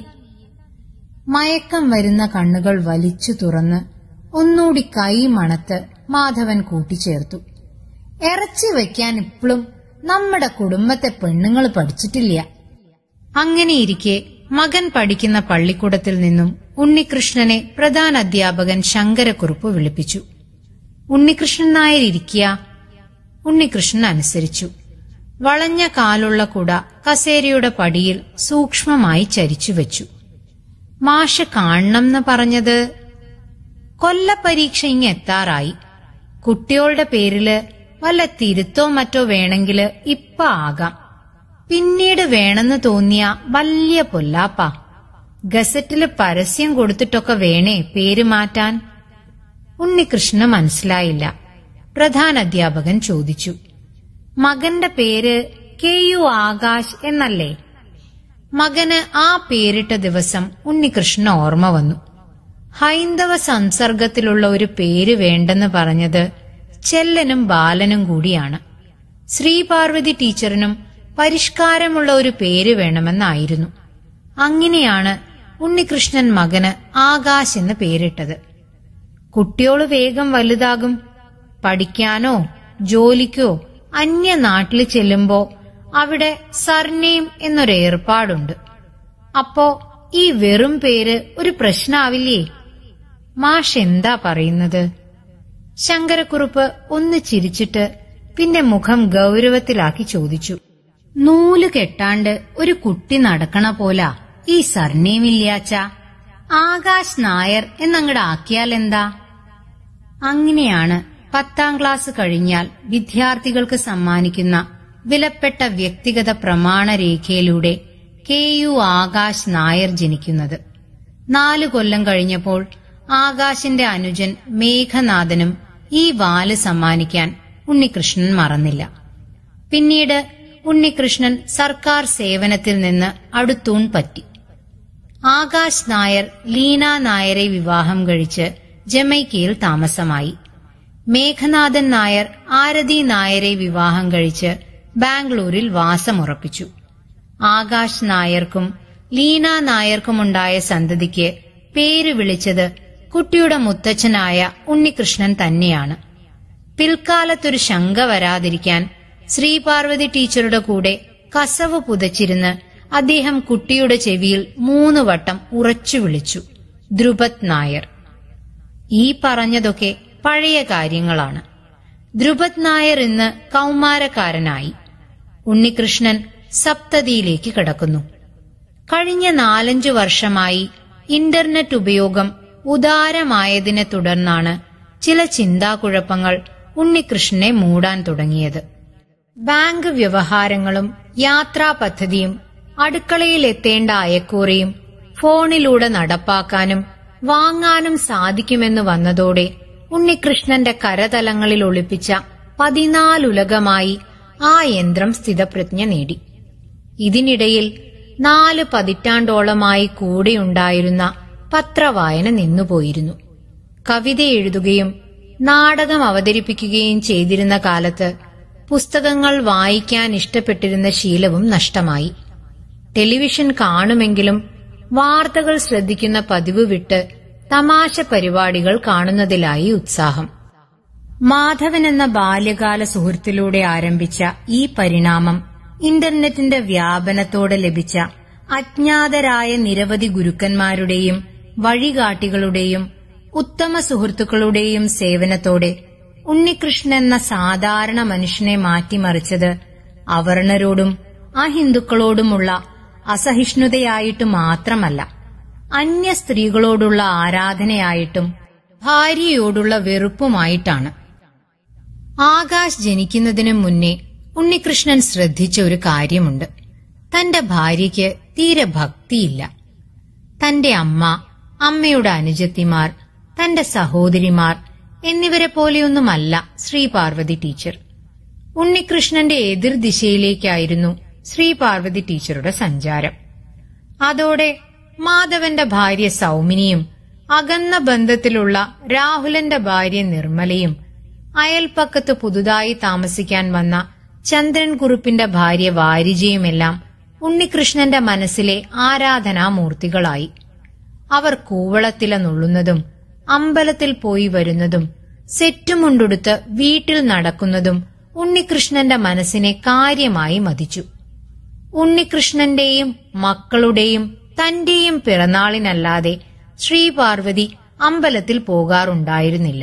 മയക്കം വരുന്ന കണ്ണുകൾ വലിച്ചു തുറന്ന് ഒന്നുകൂടി കൈ മണത്ത് മാധവൻ കൂട്ടിച്ചേർത്തു ഇറച്ചി വെക്കാൻ ഇപ്പോഴും നമ്മുടെ കുടുംബത്തെ പെണ്ണുങ്ങൾ പഠിച്ചിട്ടില്ല അങ്ങനെയിരിക്കെ മകൻ പഠിക്കുന്ന പള്ളിക്കൂടത്തിൽ നിന്നും ഉണ്ണികൃഷ്ണനെ പ്രധാന അധ്യാപകൻ ശങ്കരക്കുറുപ്പ് വിളിപ്പിച്ചു ഉണ്ണികൃഷ്ണൻ നായർ ഇരിക്കുക ഉണ്ണികൃഷ്ണൻ അനുസരിച്ചു വളഞ്ഞ കാലുള്ള കുട കസേരയുടെ പടിയിൽ സൂക്ഷ്മമായി ചരിച്ചു വെച്ചു മാഷ് കാണണമെന്ന് പറഞ്ഞത് കൊല്ലപരീക്ഷ ഇങ്ങ് എത്താറായി കുട്ടികളുടെ പേരില് വല്ല തിരുത്തോ മറ്റോ വേണമെങ്കില് ഇപ്പ ആകാം പിന്നീട് വേണമെന്ന് തോന്നിയ വലിയ പൊല്ലാപ്പാ ഗസറ്റില് പരസ്യം കൊടുത്തിട്ടൊക്കെ വേണേ പേര് മാറ്റാൻ ഉണ്ണികൃഷ്ണന് മനസ്സിലായില്ല പ്രധാന അധ്യാപകൻ ചോദിച്ചു മകന്റെ പേര് കെ യു ആകാശ് എന്നല്ലേ മകന് ആ പേരിട്ട ദിവസം ഉണ്ണികൃഷ്ണൻ ഓർമ്മ വന്നു ഹൈന്ദവ സംസർഗത്തിലുള്ള ഒരു പേര് വേണ്ടെന്ന് പറഞ്ഞത് ചെല്ലനും ബാലനും കൂടിയാണ് ശ്രീപാർവതി ടീച്ചറിനും പരിഷ്കാരമുള്ള ഒരു പേര് വേണമെന്നായിരുന്നു അങ്ങനെയാണ് ഉണ്ണികൃഷ്ണൻ മകന് ആകാശ് എന്ന് പേരിട്ടത് കുട്ടിയോള് വേഗം വലുതാകും പഠിക്കാനോ ജോലിക്കോ അന്യ നാട്ടിൽ ചെല്ലുമ്പോ അവിടെ സർനെയിം എന്നൊരു ഏർപ്പാടുണ്ട് അപ്പോ ഈ വെറും പേര് ഒരു പ്രശ്നാവില്ലേ മാഷ് എന്താ പറയുന്നത് ശങ്കരക്കുറുപ്പ് ഒന്ന് ചിരിച്ചിട്ട് പിന്നെ മുഖം ഗൗരവത്തിലാക്കി ചോദിച്ചു നൂല് കെട്ടാണ്ട് ഒരു കുട്ടി നടക്കണ പോലാ ഈ സർനേമില്ലാച്ച ആകാശ് നായർ എന്നങ്ങട് ആക്കിയാലെന്താ അങ്ങനെയാണ് പത്താം ക്ലാസ് കഴിഞ്ഞാൽ വിദ്യാർത്ഥികൾക്ക് സമ്മാനിക്കുന്ന വിലപ്പെട്ട വ്യക്തിഗത പ്രമാണരേഖയിലൂടെ കെ യു ആകാശ് നായർ ജനിക്കുന്നത് നാലു കൊല്ലം കഴിഞ്ഞപ്പോൾ ആകാശിന്റെ അനുജൻ മേഘനാഥനും ഈ വാല് സമ്മാനിക്കാൻ ഉണ്ണികൃഷ്ണൻ മറന്നില്ല പിന്നീട് ഉണ്ണികൃഷ്ണൻ സർക്കാർ സേവനത്തിൽ നിന്ന് അടുത്തൂൺ പറ്റി ആകാശ് നായർ ലീന നായരെ വിവാഹം കഴിച്ച് ജമൈക്കയിൽ താമസമായി മേഘനാഥൻ നായർ ആരതി നായരെ വിവാഹം കഴിച്ച് ബാംഗ്ലൂരിൽ വാസമുറപ്പിച്ചു ആകാശ് നായർക്കും ലീന നായർക്കുമുണ്ടായ സന്തതിക്ക് പേര് വിളിച്ചത് കുട്ടിയുടെ മുത്തച്ഛനായ ഉണ്ണികൃഷ്ണൻ തന്നെയാണ് പിൽക്കാലത്തൊരു ശങ്ക വരാതിരിക്കാൻ ശ്രീപാർവതി ടീച്ചറുടെ കൂടെ കസവ് പുതച്ചിരുന്ന് അദ്ദേഹം കുട്ടിയുടെ ചെവിയിൽ മൂന്ന് വട്ടം ഉറച്ചു വിളിച്ചു ധ്രുപത് നായർ ഈ പറഞ്ഞതൊക്കെ പഴയ കാര്യങ്ങളാണ് ധ്രുപത് നായർ ഇന്ന് കൗമാരക്കാരനായി ഉണ്ണികൃഷ്ണൻ സപ്തതിയിലേക്ക് കിടക്കുന്നു കഴിഞ്ഞ നാലഞ്ചു വർഷമായി ഇന്റർനെറ്റ് ഉപയോഗം ഉദാരമായതിനെ തുടർന്നാണ് ചില ചിന്താക്കുഴപ്പങ്ങൾ ഉണ്ണികൃഷ്ണനെ മൂടാൻ തുടങ്ങിയത് ബാങ്ക് വ്യവഹാരങ്ങളും യാത്രാ പദ്ധതിയും അടുക്കളയിൽ എത്തേണ്ട അയക്കൂറയും ഫോണിലൂടെ നടപ്പാക്കാനും വാങ്ങാനും സാധിക്കുമെന്ന് വന്നതോടെ ഉണ്ണികൃഷ്ണന്റെ കരതലങ്ങളിൽ ഒളിപ്പിച്ച പതിനാലുലകമായി ആ യന്ത്രം സ്ഥിതപ്രജ്ഞ നേടി ഇതിനിടയിൽ നാല് പതിറ്റാണ്ടോളമായി കൂടെയുണ്ടായിരുന്ന പത്രവായന നിന്നുപോയിരുന്നു കവിത എഴുതുകയും നാടകം അവതരിപ്പിക്കുകയും ചെയ്തിരുന്ന കാലത്ത് പുസ്തകങ്ങൾ വായിക്കാൻ ഇഷ്ടപ്പെട്ടിരുന്ന ശീലവും നഷ്ടമായി ടെലിവിഷൻ കാണുമെങ്കിലും വാർത്തകൾ ശ്രദ്ധിക്കുന്ന പതിവ് വിട്ട് തമാശ പരിപാടികൾ കാണുന്നതിലായി ഉത്സാഹം മാധവൻ എന്ന ബാല്യകാല സുഹൃത്തിലൂടെ ആരംഭിച്ച ഈ പരിണാമം ഇന്റർനെറ്റിന്റെ വ്യാപനത്തോടെ ലഭിച്ച അജ്ഞാതരായ നിരവധി ഗുരുക്കന്മാരുടെയും വഴികാട്ടികളുടെയും ഉത്തമ സുഹൃത്തുക്കളുടെയും സേവനത്തോടെ ഉണ്ണികൃഷ്ണൻ എന്ന സാധാരണ മനുഷ്യനെ മാറ്റിമറിച്ചത് അവർണരോടും അഹിന്ദുക്കളോടുമുള്ള അസഹിഷ്ണുതയായിട്ട് മാത്രമല്ല അന്യ സ്ത്രീകളോടുള്ള ആരാധനയായിട്ടും ഭാര്യയോടുള്ള വെറുപ്പുമായിട്ടാണ് ആകാശ് ജനിക്കുന്നതിന് മുന്നേ ഉണ്ണികൃഷ്ണൻ ശ്രദ്ധിച്ച ഒരു കാര്യമുണ്ട് തന്റെ ഭാര്യയ്ക്ക് തീരെ ഭക്തിയില്ല തന്റെ അമ്മ അമ്മയുടെ അനുജത്തിമാർ തന്റെ സഹോദരിമാർ എന്നിവരെ പോലെയൊന്നുമല്ല ശ്രീ പാർവതി ടീച്ചർ ഉണ്ണികൃഷ്ണന്റെ എതിർ ദിശയിലേക്കായിരുന്നു ശ്രീ പാർവതി ടീച്ചറുടെ സഞ്ചാരം അതോടെ മാധവന്റെ ഭാര്യ സൗമിനിയും അകന്ന ബന്ധത്തിലുള്ള രാഹുലന്റെ ഭാര്യ നിർമ്മലയും അയൽപ്പക്കത്ത് പുതുതായി താമസിക്കാൻ വന്ന ചന്ദ്രൻ കുറുപ്പിന്റെ ഭാര്യ വാരിജയുമെല്ലാം ഉണ്ണികൃഷ്ണന്റെ മനസ്സിലെ ആരാധനാമൂർത്തികളായി അവർ കൂവളത്തില നുള്ളുന്നതും അമ്പലത്തിൽ പോയി വരുന്നതും സെറ്റുമുണ്ടുടുത്ത് വീട്ടിൽ നടക്കുന്നതും ഉണ്ണികൃഷ്ണന്റെ മനസ്സിനെ കാര്യമായി മതിച്ചു ഉണ്ണികൃഷ്ണന്റെയും മക്കളുടെയും തന്റെയും പിറന്നാളിനല്ലാതെ ശ്രീപാർവതി അമ്പലത്തിൽ പോകാറുണ്ടായിരുന്നില്ല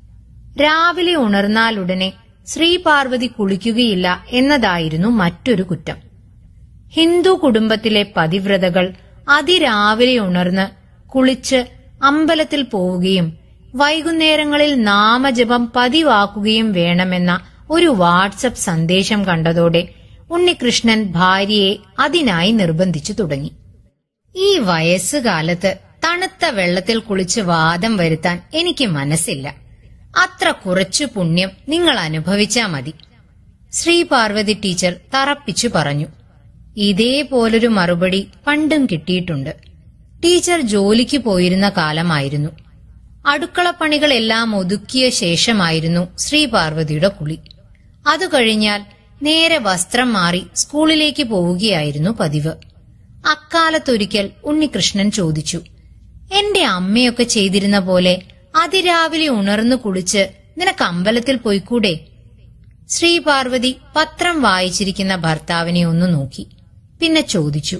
രാവിലെ ഉണർന്നാലുടനെ ശ്രീപാർവതി കുളിക്കുകയില്ല എന്നതായിരുന്നു മറ്റൊരു കുറ്റം ഹിന്ദു കുടുംബത്തിലെ പതിവ്രതകൾ അതിരാവിലെ ഉണർന്ന് കുളിച്ച് അമ്പലത്തിൽ പോവുകയും വൈകുന്നേരങ്ങളിൽ നാമജപം പതിവാക്കുകയും വേണമെന്ന ഒരു വാട്സപ്പ് സന്ദേശം കണ്ടതോടെ ഉണ്ണികൃഷ്ണൻ ഭാര്യയെ അതിനായി നിർബന്ധിച്ചു തുടങ്ങി ഈ വയസ്സുകാലത്ത് തണുത്ത വെള്ളത്തിൽ കുളിച്ച് വാദം വരുത്താൻ എനിക്ക് മനസ്സില്ല അത്ര കുറച്ചു പുണ്യം നിങ്ങൾ അനുഭവിച്ചാ മതി ശ്രീ പാർവതി ടീച്ചർ തറപ്പിച്ചു പറഞ്ഞു ഇതേപോലൊരു മറുപടി പണ്ടും കിട്ടിയിട്ടുണ്ട് ടീച്ചർ ജോലിക്ക് പോയിരുന്ന കാലമായിരുന്നു അടുക്കളപ്പണികളെല്ലാം ഒതുക്കിയ ശേഷമായിരുന്നു ശ്രീ പാർവതിയുടെ കുളി അത് കഴിഞ്ഞാൽ നേരെ വസ്ത്രം മാറി സ്കൂളിലേക്ക് പോവുകയായിരുന്നു പതിവ് അക്കാലത്തൊരിക്കൽ ഉണ്ണികൃഷ്ണൻ ചോദിച്ചു എന്റെ അമ്മയൊക്കെ ചെയ്തിരുന്ന പോലെ അതിരാവിലെ ഉണർന്നു കുളിച്ച് നിനക്ക് അമ്പലത്തിൽ പോയിക്കൂടെ ശ്രീ പാർവതി പത്രം വായിച്ചിരിക്കുന്ന ഭർത്താവിനെ ഒന്ന് നോക്കി പിന്നെ ചോദിച്ചു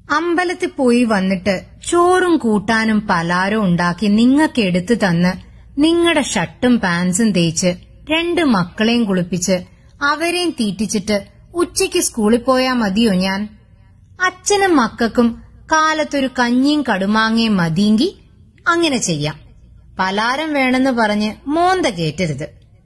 അമ്പലത്തിൽ പോയി വന്നിട്ട് ചോറും കൂട്ടാനും പലാരോ ഉണ്ടാക്കി നിങ്ങൾക്ക് എടുത്തു തന്ന് നിങ്ങളുടെ ഷർട്ടും പാൻസും തേച്ച് രണ്ട് മക്കളെയും കുളിപ്പിച്ച് അവരെയും തീറ്റിച്ചിട്ട് ഉച്ചയ്ക്ക് സ്കൂളിൽ പോയാ മതിയോ ഞാൻ അച്ഛനും മക്കൾക്കും കാലത്തൊരു കഞ്ഞിയും കടുമാങ്ങയും മതിയെങ്കി അങ്ങനെ ചെയ്യാം പലാരം വേണമെന്ന് പറഞ്ഞ് മോന്ത കേറ്റരുത്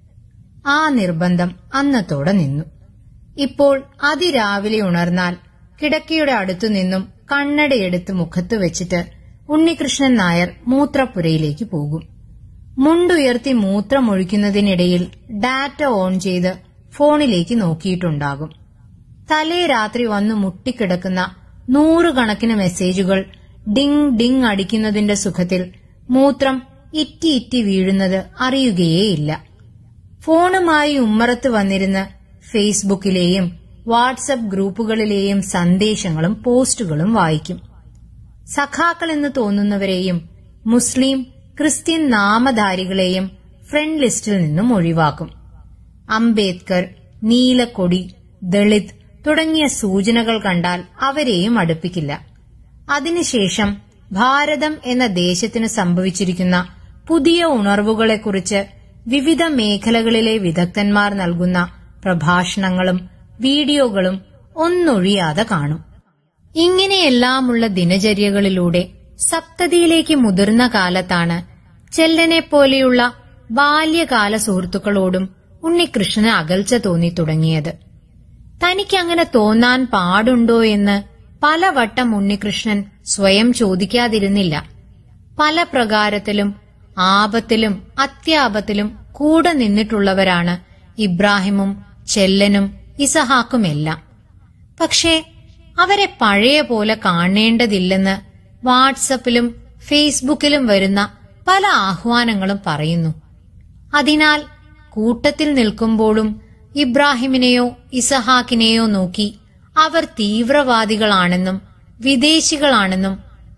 ആ നിർബന്ധം അന്നത്തോടെ നിന്നു ഇപ്പോൾ അതിരാവിലെ ഉണർന്നാൽ കിടക്കയുടെ അടുത്തു നിന്നും കണ്ണടയെടുത്ത് മുഖത്ത് വെച്ചിട്ട് ഉണ്ണികൃഷ്ണൻ നായർ മൂത്രപ്പുരയിലേക്ക് പോകും മുണ്ടുയർത്തി മൂത്രമൊഴിക്കുന്നതിനിടയിൽ ഡാറ്റ ഓൺ ചെയ്ത് ഫോണിലേക്ക് നോക്കിയിട്ടുണ്ടാകും തലേ രാത്രി വന്നു മുട്ടിക്കിടക്കുന്ന നൂറുകണക്കിന് മെസ്സേജുകൾ ഡിങ് ഡിങ് അടിക്കുന്നതിന്റെ സുഖത്തിൽ മൂത്രം ഇറ്റി ഇറ്റി വീഴുന്നത് അറിയുകയേയില്ല ഫോണുമായി ഉമ്മറത്ത് വന്നിരുന്ന് ഫേസ്ബുക്കിലെയും വാട്സപ്പ് ഗ്രൂപ്പുകളിലെയും സന്ദേശങ്ങളും പോസ്റ്റുകളും വായിക്കും സഖാക്കൾ എന്ന് തോന്നുന്നവരെയും മുസ്ലിം ക്രിസ്ത്യൻ നാമധാരികളെയും ഫ്രണ്ട് ലിസ്റ്റിൽ നിന്നും ഒഴിവാക്കും അംബേദ്കർ നീലക്കൊടി ദളിത് തുടങ്ങിയ സൂചനകൾ കണ്ടാൽ അവരെയും അടുപ്പിക്കില്ല അതിനുശേഷം ഭാരതം എന്ന ദേശത്തിന് സംഭവിച്ചിരിക്കുന്ന പുതിയ ഉണർവുകളെക്കുറിച്ച് വിവിധ മേഖലകളിലെ വിദഗ്ധന്മാർ നൽകുന്ന പ്രഭാഷണങ്ങളും വീഡിയോകളും ഒന്നൊഴിയാതെ കാണും ഇങ്ങനെയെല്ലാമുള്ള ദിനചര്യകളിലൂടെ സപ്തതിയിലേക്ക് മുതിർന്ന കാലത്താണ് ചെല്ലനെ പോലെയുള്ള ബാല്യകാല സുഹൃത്തുക്കളോടും ഉണ്ണികൃഷ്ണന് അകൽച്ച തോന്നി തുടങ്ങിയത് തനിക്കങ്ങനെ തോന്നാൻ പാടുണ്ടോ എന്ന് പലവട്ടം ഉണ്ണികൃഷ്ണൻ സ്വയം ചോദിക്കാതിരുന്നില്ല പല പ്രകാരത്തിലും ആപത്തിലും അത്യാപത്തിലും കൂടെ നിന്നിട്ടുള്ളവരാണ് ഇബ്രാഹിമും ചെല്ലനും ഇസഹാക്കുമെല്ലാം പക്ഷേ അവരെ പഴയ പോലെ കാണേണ്ടതില്ലെന്ന് വാട്സപ്പിലും ഫേസ്ബുക്കിലും വരുന്ന പല ആഹ്വാനങ്ങളും പറയുന്നു അതിനാൽ കൂട്ടത്തിൽ നിൽക്കുമ്പോഴും ഇബ്രാഹിമിനെയോ ഇസഹാക്കിനെയോ നോക്കി അവർ തീവ്രവാദികളാണെന്നും വിദേശികളാണെന്നും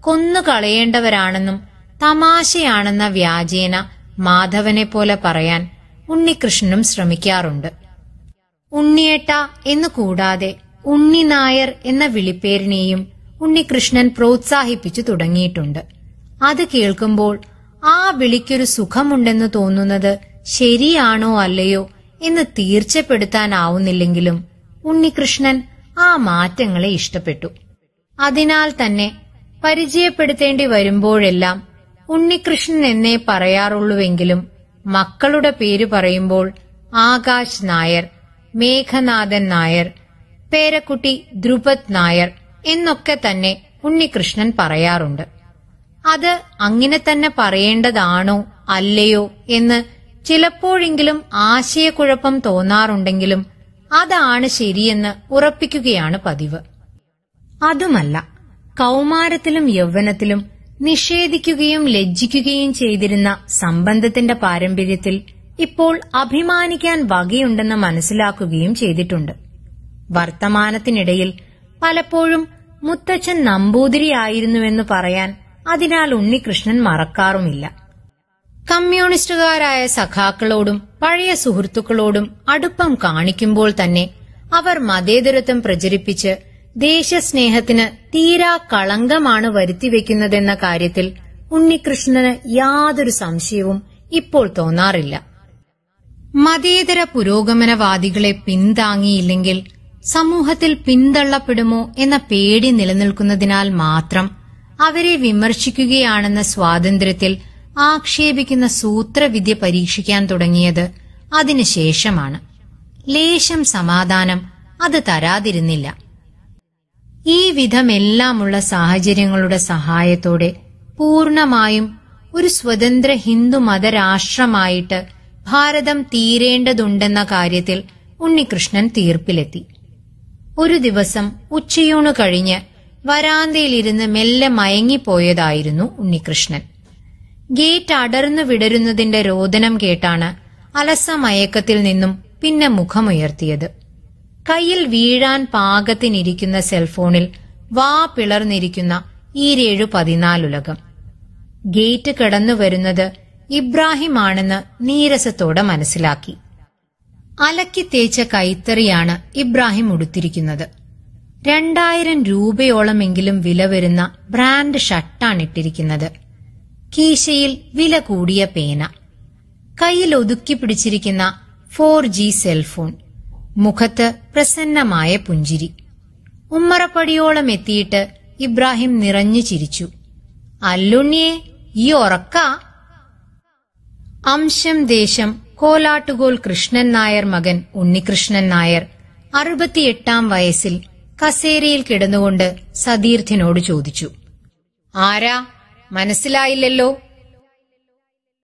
കൊന്നുകളയേണ്ടവരാണെന്നും തമാശയാണെന്ന വ്യാജേന മാധവനെ പോലെ പറയാൻ ഉണ്ണികൃഷ്ണനും ശ്രമിക്കാറുണ്ട് ഉണ്ണിയേട്ട എന്ന് കൂടാതെ ഉണ്ണി നായർ എന്ന വിളിപ്പേരിനെയും ഉണ്ണികൃഷ്ണൻ പ്രോത്സാഹിപ്പിച്ചു തുടങ്ങിയിട്ടുണ്ട് അത് കേൾക്കുമ്പോൾ ആ വിളിക്കൊരു സുഖമുണ്ടെന്ന് തോന്നുന്നത് ശരിയാണോ അല്ലയോ എന്ന് തീർച്ചപ്പെടുത്താനാവുന്നില്ലെങ്കിലും ഉണ്ണികൃഷ്ണൻ ആ മാറ്റങ്ങളെ ഇഷ്ടപ്പെട്ടു അതിനാൽ തന്നെ പരിചയപ്പെടുത്തേണ്ടി വരുമ്പോഴെല്ലാം ഉണ്ണികൃഷ്ണൻ എന്നേ പറയാറുള്ളൂവെങ്കിലും മക്കളുടെ പേര് പറയുമ്പോൾ ആകാശ് നായർ മേഘനാഥൻ നായർ പേരക്കുട്ടി ധ്രുപത് നായർ എന്നൊക്കെ തന്നെ ഉണ്ണികൃഷ്ണൻ പറയാറുണ്ട് അത് അങ്ങനെ തന്നെ പറയേണ്ടതാണോ അല്ലയോ എന്ന് ചിലപ്പോഴെങ്കിലും ആശയക്കുഴപ്പം തോന്നാറുണ്ടെങ്കിലും അതാണ് ശരിയെന്ന് ഉറപ്പിക്കുകയാണ് പതിവ് അതുമല്ല കൗമാരത്തിലും യൗവനത്തിലും നിഷേധിക്കുകയും ലജ്ജിക്കുകയും ചെയ്തിരുന്ന സംബന്ധത്തിന്റെ പാരമ്പര്യത്തിൽ ഇപ്പോൾ അഭിമാനിക്കാൻ വകയുണ്ടെന്ന് മനസ്സിലാക്കുകയും ചെയ്തിട്ടുണ്ട് വർത്തമാനത്തിനിടയിൽ പലപ്പോഴും മുത്തച്ഛൻ നമ്പൂതിരിയായിരുന്നുവെന്ന് പറയാൻ അതിനാൽ ഉണ്ണികൃഷ്ണൻ മറക്കാറുമില്ല കമ്മ്യൂണിസ്റ്റുകാരായ സഖാക്കളോടും പഴയ സുഹൃത്തുക്കളോടും അടുപ്പം കാണിക്കുമ്പോൾ തന്നെ അവർ മതേതരത്വം പ്രചരിപ്പിച്ച് ദേശസ്നേഹത്തിന് തീരാ കളങ്കമാണ് വരുത്തിവെക്കുന്നതെന്ന കാര്യത്തിൽ ഉണ്ണികൃഷ്ണന് യാതൊരു സംശയവും ഇപ്പോൾ തോന്നാറില്ല മതേതര പുരോഗമനവാദികളെ പിന്താങ്ങിയില്ലെങ്കിൽ സമൂഹത്തിൽ പിന്തള്ളപ്പെടുമോ എന്ന പേടി നിലനിൽക്കുന്നതിനാൽ മാത്രം അവരെ വിമർശിക്കുകയാണെന്ന സ്വാതന്ത്ര്യത്തിൽ ആക്ഷേപിക്കുന്ന സൂത്രവിദ്യ പരീക്ഷിക്കാൻ തുടങ്ങിയത് അതിനുശേഷമാണ് ലേശം സമാധാനം അത് തരാതിരുന്നില്ല ഈ വിധമെല്ലാമുള്ള സാഹചര്യങ്ങളുടെ സഹായത്തോടെ പൂർണമായും ഒരു സ്വതന്ത്ര ഹിന്ദു മതരാഷ്ട്രമായിട്ട് ഭാരതം തീരേണ്ടതുണ്ടെന്ന കാര്യത്തിൽ ഉണ്ണികൃഷ്ണൻ തീർപ്പിലെത്തി ഒരു ദിവസം ഉച്ചയൂണ് കഴിഞ്ഞ് വരാന്തയിലിരുന്ന് മെല്ലെ മയങ്ങിപ്പോയതായിരുന്നു ഉണ്ണികൃഷ്ണൻ ഗേറ്റ് അടർന്നു വിടരുന്നതിന്റെ രോദനം കേട്ടാണ് അലസമയക്കത്തിൽ നിന്നും പിന്നെ മുഖമുയർത്തിയത് കയ്യിൽ വീഴാൻ പാകത്തിനിരിക്കുന്ന സെൽഫോണിൽ വാ പിളർന്നിരിക്കുന്ന ഈരേഴു പതിനാലുലകം ഗേറ്റ് കടന്നു വരുന്നത് ഇബ്രാഹിമാണെന്ന് നീരസത്തോടെ മനസ്സിലാക്കി അലക്കി തേച്ച കൈത്തറിയാണ് ഇബ്രാഹിം ഉടുത്തിരിക്കുന്നത് രണ്ടായിരം രൂപയോളമെങ്കിലും വില വരുന്ന ബ്രാൻഡ് ഷർട്ടാണ് ഇട്ടിരിക്കുന്നത് കീശയിൽ വില കൂടിയ പേന കയ്യിൽ ഒതുക്കി പിടിച്ചിരിക്കുന്ന ഫോർ ജി സെൽഫോൺ മുഖത്ത് പ്രസന്നമായ പുഞ്ചിരി ഉമ്മറപ്പടിയോളം എത്തിയിട്ട് ഇബ്രാഹിം നിറഞ്ഞു ചിരിച്ചു അല്ലുണ്ണിയെ ഈ ഉറക്ക അംശം ദേശം കോലാട്ടുകോൽ കൃഷ്ണൻ നായർ മകൻ ഉണ്ണികൃഷ്ണൻ നായർ അറുപത്തിയെട്ടാം വയസ്സിൽ കസേരയിൽ കിടന്നുകൊണ്ട് സതീർത്ഥിനോട് ചോദിച്ചു ആരാ മനസ്സിലായില്ലല്ലോ